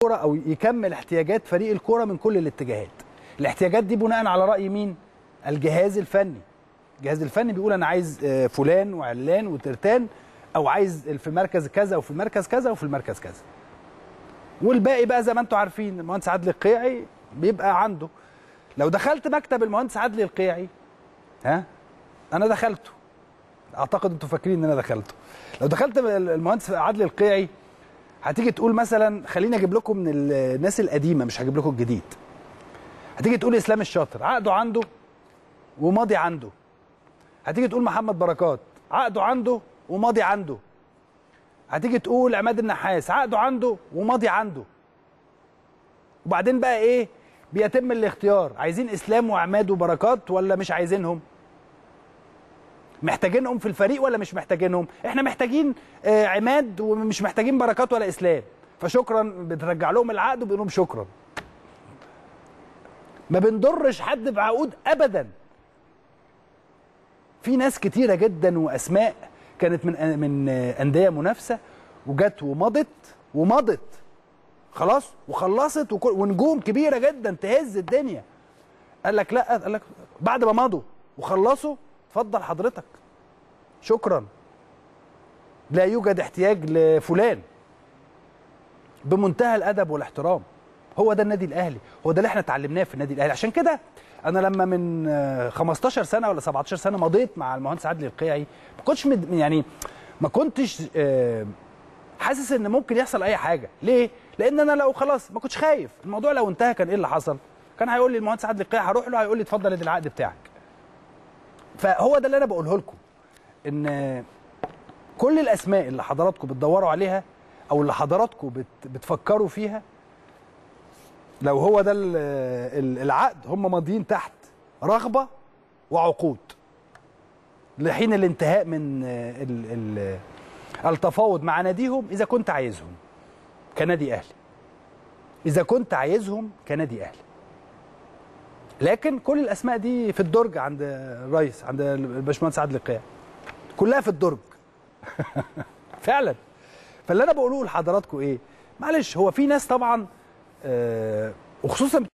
الكوره او يكمل احتياجات فريق الكوره من كل الاتجاهات الاحتياجات دي بناء على راي مين الجهاز الفني الجهاز الفني بيقول انا عايز آه، فلان وعلان وترتان او عايز في المركز كذا وفي المركز كذا وفي المركز كذا والباقي بقى زي ما انتم عارفين المهندس عادل القيعي بيبقى عنده لو دخلت مكتب المهندس عادل القيعي ها انا دخلته اعتقد انتوا فاكرين ان انا دخلته لو دخلت المهندس عادل القيعي هتيجي تقول مثلا خليني اجيب لكم من الناس القديمه مش هجيب لكم الجديد هتيجي تقول اسلام الشاطر عقده عنده وماضي عنده هتيجي تقول محمد بركات عقده عنده وماضي عنده هتيجي تقول عماد النحاس عقده عنده وماضي عنده وبعدين بقى ايه بيتم الاختيار عايزين اسلام وعماد وبركات ولا مش عايزينهم محتاجينهم في الفريق ولا مش محتاجينهم احنا محتاجين آه، عماد ومش محتاجين بركات ولا اسلام فشكرا بترجع لهم العقد وبيقول لهم شكرا ما بنضرش حد بعقود ابدا في ناس كتيره جدا واسماء كانت من من انديه منافسه وجت ومضت ومضت خلاص وخلصت وكل ونجوم كبيره جدا تهز الدنيا قال لك لا قال لك بعد ما مضوا وخلصوا اتفضل حضرتك شكرا لا يوجد احتياج لفلان بمنتهى الادب والاحترام هو ده النادي الاهلي هو ده اللي احنا اتعلمناه في النادي الاهلي عشان كده انا لما من آه، 15 سنه ولا 17 سنه مضيت مع المهندس عادل القيعي ما كنتش مد- يعني ما كنتش آه، حاسس ان ممكن يحصل اي حاجه ليه لان انا لو خلاص ما كنتش خايف الموضوع لو انتهى كان ايه اللي حصل كان هيقول لي المهندس عادل القيعي هروح له هيقول لي اتفضل ادي العقد بتاعك فهو ده اللي انا بقوله لكم ان كل الاسماء اللي حضراتكم بتدوروا عليها او اللي حضراتكم بت بتفكروا فيها لو هو ده ال- ال- العقد هم ماضيين تحت رغبه وعقود لحين الانتهاء من ال ال التفاوض مع ناديهم اذا كنت عايزهم كنادي اهلي اذا كنت عايزهم كنادي اهلي لكن كل الاسماء دي في الدرج عند الرئيس عند الباشمهندس عادل القيعي كلها في الدرج فعلا فاللي انا بقوله لحضراتكم ايه معلش هو في ناس طبعا آه، وخصوصا